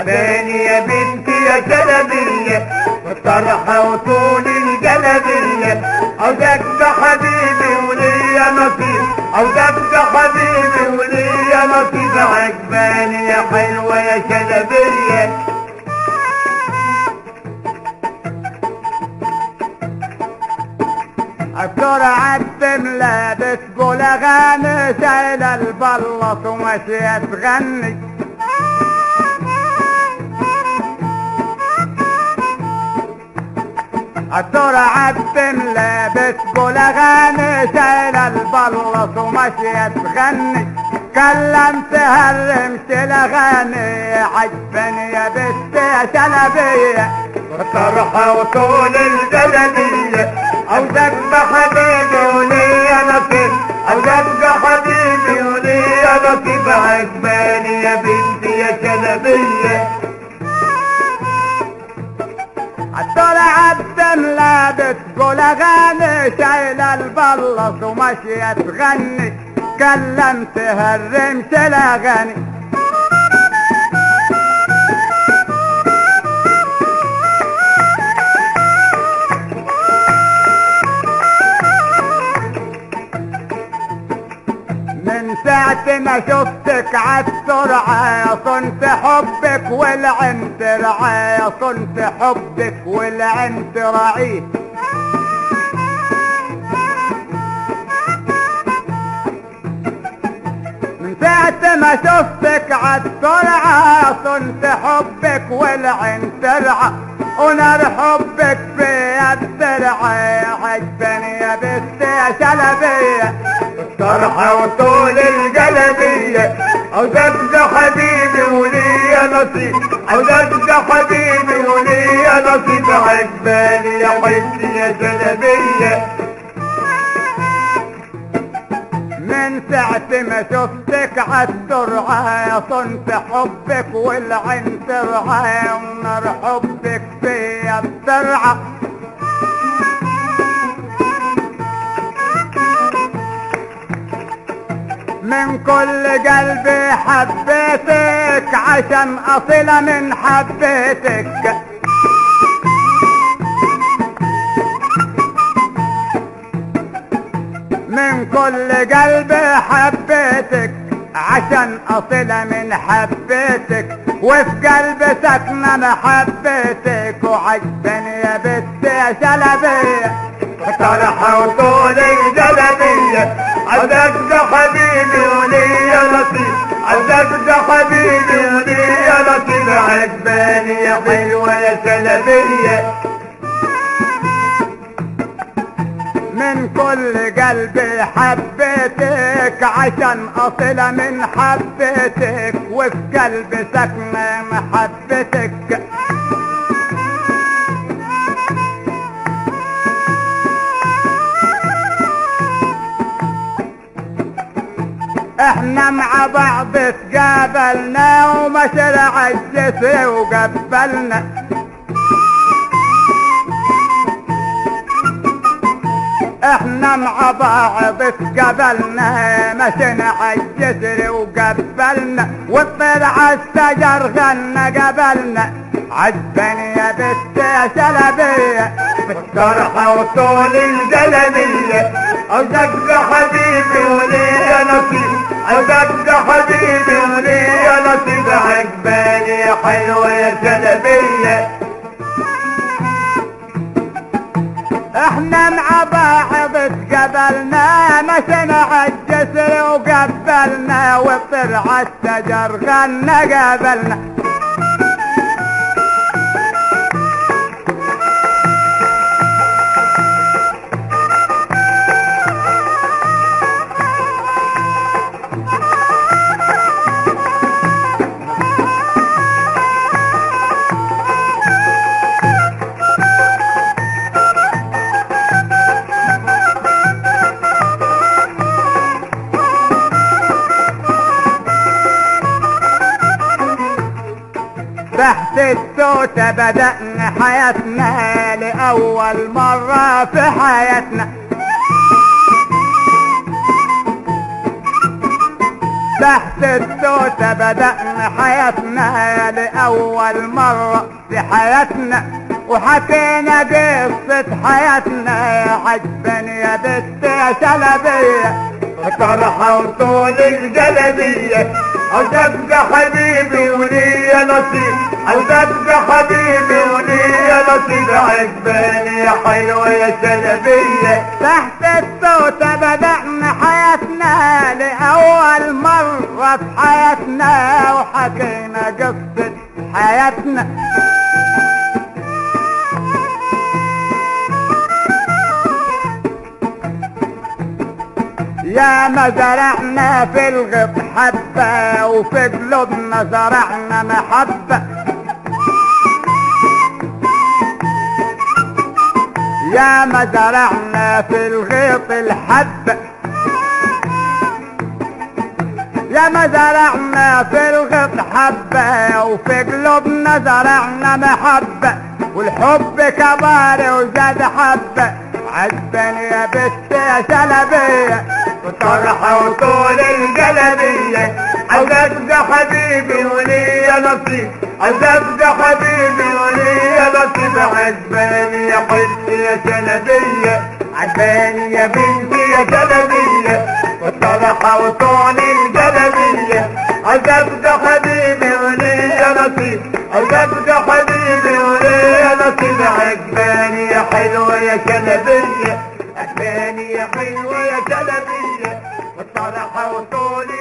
عباني يا بنتي يا جلبية والطرحة وطول الجلبية عاوزك بحبيبي وليا نصيب عاوزك بحبيبي وليا نصيب عجباني يا حلوة يا جلبية بسرعة لابس بلغان شايل البلط وماشية تغني بسرعة لابس بلغان شايل البلط وماشية تغني كلمتها الرمش الاغاني عجبني يا بنت يا شلبيه والطرحة وطول الجلبية عاوزك بحبيبي وليا نصيب عاوزك بحبيبي وليا نصيب عجباني يا بنتي يا شلبية طلع الدم لابس بلغاني شايل البلص وماشية تغني كلمتها الرمش الاغاني من ساعة ما شفتك عالسرعة صنت حبك والعين ترعى صنت حبك والعين تراعيه من ساعة ما شفتك عالسرعة صنت حبك والعين ترعى ونار حبك في الدرعة عجبني يا بنت يا شلبيه الطرحة وطول الجلبية عاوزك حبيبي وليا نصيب عاوزك حبيبي وليا نصيب عجباني يا حبيبتي يا جلبية من ساعة ما شفتك عالسرعة صنت حبك والعين ترعى ونار حبك في الترعة من كل قلبي حبيتك عشان أصل من حبيتك من كل قلبي حبيتك عشان أصل من حبيتك وفي قلبي سكنة محبتك وعجبني يا بنت يا شلبيه الطرحة وطول الجلبية عاوزك حبيبي وليا نصيب عاوزك حبيبي وليا نصيب عجباني يا حلوة يا شلبية من كل قلبي حبيتك عشان أصل من حبيتك وفي قلبي سكنة محبتك احنا مع بعض تقابلنا ومشرع الجسر وقبلنا احنا مع بعض تقابلنا مشينا عالجسر وقبلنا والطير عالشجر غنى قبلنا عجبني يا بنت يا شلبيه الطرحة وطول الجلبية عاوزك حبيبي وليا نصيب عاوزك حبيبي وليا نصيب عجباني يا حلوة يا جلبية احنا مع بعض تقابلنا مشينا عالجسر وقبلنا والطير عالشجر غنى قبلنا تحت التوتة بدأنا حياتنا لأول مرة في حياتنا تحت التوتة بدأنا حياتنا لأول مرة في حياتنا وحكينا قصة حياتنا عجبني يا بنت يا شلبية طرحة وطول الجلبية عزبت حبيبي ولي نصيب عزبت حبيبي ولي نصيب عجباني يا حلوة يا شلبية تحت التوتة بدأنا حياتنا لأول مرة في حياتنا وحكينا قصة حياتنا يا ما زرعنا في الغط حبة وفي قلوبنا زرعنا محبة يا ما زرعنا في الغيط الحبة يا ما زرعنا في الغيط حبة وفي قلوبنا زرعنا محبة والحب كبار وزاد حبة عجبني يا بنت يا شلبية طرحة وطول الجلبية عزبت حبيبي ولي نصيب عزبت حبيبي ولي نصيب عجباني يا حلتي يا شلبية عجباني يا بنتي يا شلبية والطرحة وطول الجلبية عزبت حبيبي ولي نصيب عزبت حبيبي ولي نصيب عجباني يا حلوة يا شلبية عجباني يا حلوة يا شلبية والطرحة وطول